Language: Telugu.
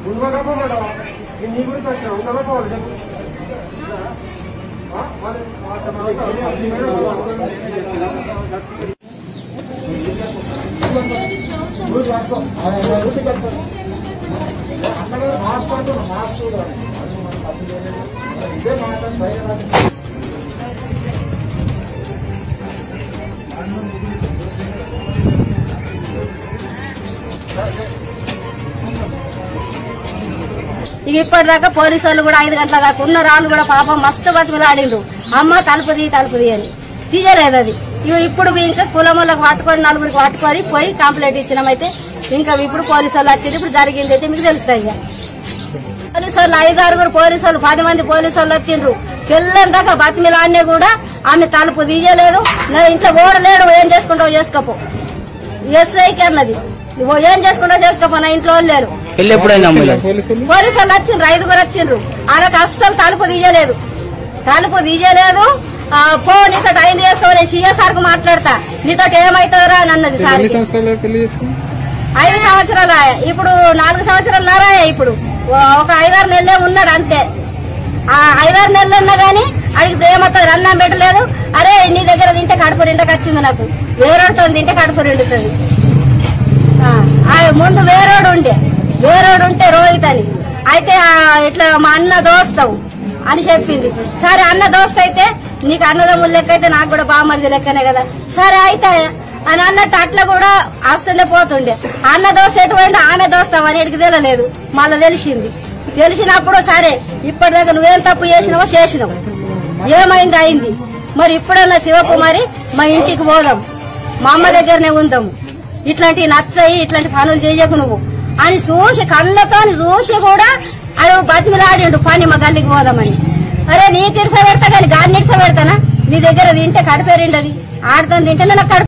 ఉండకపోవడం నీ గురించి వచ్చిన ఉండకపోవాలి చెప్పు ఆ? మరి నువ్వు రాసుకో. ఆ, ఊరికి పెట్టుకో. అందరూ మాట్లాడుతున్నారు మాట్లాడుతున్నారు ఇదే మాట్లాడి బయట ఇక ఇప్పటిదాకా పోలీసు వాళ్ళు కూడా ఐదు గంటల దాకా ఉన్న రాళ్ళు కూడా పాపం మస్తు బతిమలాడిండ్రు అమ్మ తలుపు తీ తలుపు తీ అని తీయలేదు అది ఇగో ఇప్పుడు ఇంకా కులములకు పట్టుకొని నలుగురికి పట్టుకొని పోయి కంప్లైంట్ ఇచ్చినామైతే ఇంకా ఇప్పుడు పోలీసు వాళ్ళు వచ్చింది ఇప్పుడు జరిగింది అయితే మీకు తెలుస్తాయి ఇక పోలీసు వాళ్ళు ఐదు ఆరుగురు పోలీసు వాళ్ళు పది మంది పోలీసు వాళ్ళు వచ్చిండ్రు తెల్లని దాకా బతిమిలాడినే కూడా ఆమె తలుపు తీయలేదు నా ఇంట్లో ఓడలేడు ఏం చేసుకుంటావు చేసుకోపో ఎస్ఐకి అన్నది నువ్వు ఏం చేసుకుంటావు చేసుకోపో నా ఇంట్లో వాళ్ళు లేరు పెళ్లి ఎప్పుడైంది అమ్మాయి పోలీసులు పోలీసు వాళ్ళు వచ్చిండ్రు ఐదుగురు వచ్చిండ్రు వాళ్ళకి అస్సలు తలుపు తీయలేదు తలుపు తీయలేదు ఆ, పో నీతో టైం చేసుకోవాలి సిఎస్ఆర్ కు మాట్లాడతా నీతో ఏమైతారా అని అన్నది సార్ ఎన్ని సంవత్సరాలు పెళ్లి చేసుకుని ఐదు సంవత్సరాలు ఆయా. ఇప్పుడు నాలుగు సంవత్సరాలు నారాయ ఇప్పుడు ఒక ఐదారు నెలలే ఉన్నాడు అంతే ఆ ఐదారు నెలలు ఉన్నా గానీ అడిగితే ఏమవుతుంది అన్నం పెట్టలేదు అరే నీ దగ్గర తింటే కడుపు రెండకి వచ్చింది నాకు వేరేతో తింటే కడుపు రెండుతుంది ఆ, ఆ ముందు వేరేడు ఉండే వేరేడు ఉంటే రోహిత్ అని అయితే ఆ, ఇట్లా మా అన్న దోస్తావు అని చెప్పింది సరే అన్న దోస్త అయితే నీకు అన్నదమ్ముల లెక్క అయితే నాకు కూడా బామ్మది లెక్కనే కదా సరే అయితే అని అన్నట్టు అట్లా కూడా వస్తుండే పోతుండే అన్న దోస్త ఎటువంటి ఆమె దోస్తాం అని ఎడికి తెలియలేదు మళ్ళీ తెలిసింది తెలిసినప్పుడు సరే ఇప్పటిదాకా నువ్వేం తప్పు చేసినావో చేసినావు ఏమైంది అయింది మరి ఇప్పుడన్నా శివకుమారి మా ఇంటికి పోదాం మా అమ్మ దగ్గరనే ఉందాము ఇట్లాంటి నచ్చాయి ఇట్లాంటి పనులు చేయకు నువ్వు అని చూసి కళ్ళతో చూసి కూడా అది బతిమిలాడిండు పని మా గల్లికి పోదామని అరే నీకు ఇడిస పెడతా కానీ గాని ఇడిస పెడతానా నీ దగ్గర తింటే కడిపేరిండది ఆడుతాను తింటే నాకు కడుపు